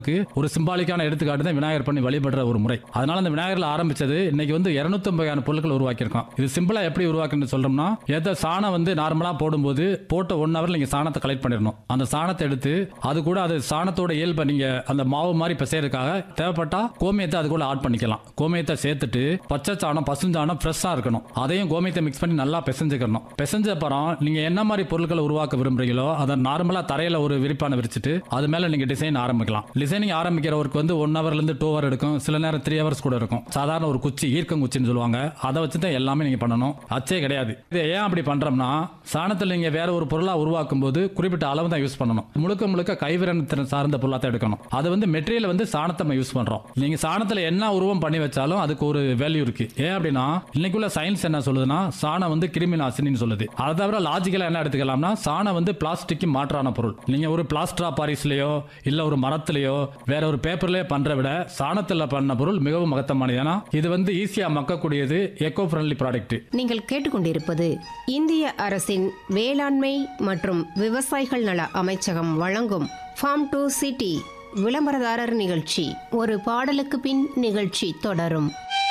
ஒரு சிம்பாலிக்கான எடுத்துக்காட்டு தான் விநாயகர் பண்ணி வழிபடுற ஒரு முறை அதனால அந்த விநாயகர்ல ஆரம்பிச்சது இன்னைக்கு வந்து 250 வகையான பொருட்கள் உருவாக்கியிருக்கோம் இது சிம்பிளா எப்படி உருவாக்குன்னு சொல்றோம்னா ஏதோ சாணம் வந்து நார்மலா போடும்போது போட்ட ஒன் ஹவர் நீங்க சாணத்தை கலெக்ட் பண்ணிடணும் அந்த சாணத்தை எடுத்து அது கூட அது சாணத்தோட இயல்பை நீங்க அந்த மாவு மாதிரி பிசையறதுக்காக தேவைப்பட்டா கோமியத்தை அது கூட ஆட் பண்ணிக்கலாம் கோமியத்தை சேர்த்துட்டு பச்சை சாணம் பசுஞ்சாணம் ஃப்ரெஷ்ஷா இருக்கணும் அதையும் கோமியத்தை மிக்ஸ் பண்ணி நல்லா பிசைஞ்சுக்கணும் பிசைஞ்ச அப்புறம் நீங்க என்ன மாதிரி பொருட்களை உருவாக்க விரும்புறீங்களோ அதை நார்மலா தரையில ஒரு விரிப்பான விரிச்சிட்டு அது மேல நீங்க டிசைன் ஆரம்பிக்கலாம் டிசைனிங் ஆரம்பிக்கிற ஒர்க் வந்து ஒன் ஹவர்ல இருந்து டூ ஹவர் எடுக்கும் சில நேரம் த்ரீ ஹவர்ஸ் கூட இருக்கும் சாதாரண ஒரு குச்சி ஈர்க்கம் குச்சின்னு சொல்லுவாங்க அதை வச்சு தான் எல்லாமே நீங்க பண்ணணும் அச்சே கிடையாது இது ஏன் அப்படி பண்றோம்னா சாணத்தில் நீங்க வேற ஒரு பொருளா உருவாக்கும் போது குறிப்பிட்ட அளவு தான் யூஸ் பண்ணணும் முழுக்க முழுக்க கைவிரன் திறன் சார்ந்த பொருளா தான் எடுக்கணும் அது வந்து மெட்டீரியல் வந்து சாணத்தை நம்ம யூஸ் பண்றோம் நீங்க சாணத்துல என்ன உருவம் பண்ணி வச்சாலும் அதுக்கு ஒரு வேல்யூ இருக்கு ஏன் அப்படின்னா இன்னைக்குள்ள சயின்ஸ் என்ன சொல்லுதுன்னா சாணம் வந்து கிருமி நாசினின்னு சொல்லுது அதை தவிர லாஜிக்கலா என்ன எடுத்துக்கலாம்னா சாணம் வந்து பிளாஸ்டிக் மாற்றான பொருள் நீங்க ஒரு பிளாஸ்டர் ஆஃப் பாரிஸ்லயோ இல்ல ஒரு மரத்திலேயோ வேற ஒரு பேப்பர்லயோ பண்ற விட சாணத்துல பண்ண பொருள் மிகவும் மகத்தமானது ஏன்னா இது வந்து ஈஸியா மக்கக்கூடியது எக்கோ ஃப்ரெண்ட்லி ப்ராடக்ட் நீங்கள் கேட்டுக்கொண்டிருப்பது இந்திய அரசின் வேளாண்மை மற்றும் விவசாயிகள் நல அமைச்சகம் வழங்கும் ஃபார்ம் டு சிட்டி விளம்பரதாரர் நிகழ்ச்சி ஒரு பாடலுக்கு பின் நிகழ்ச்சி தொடரும்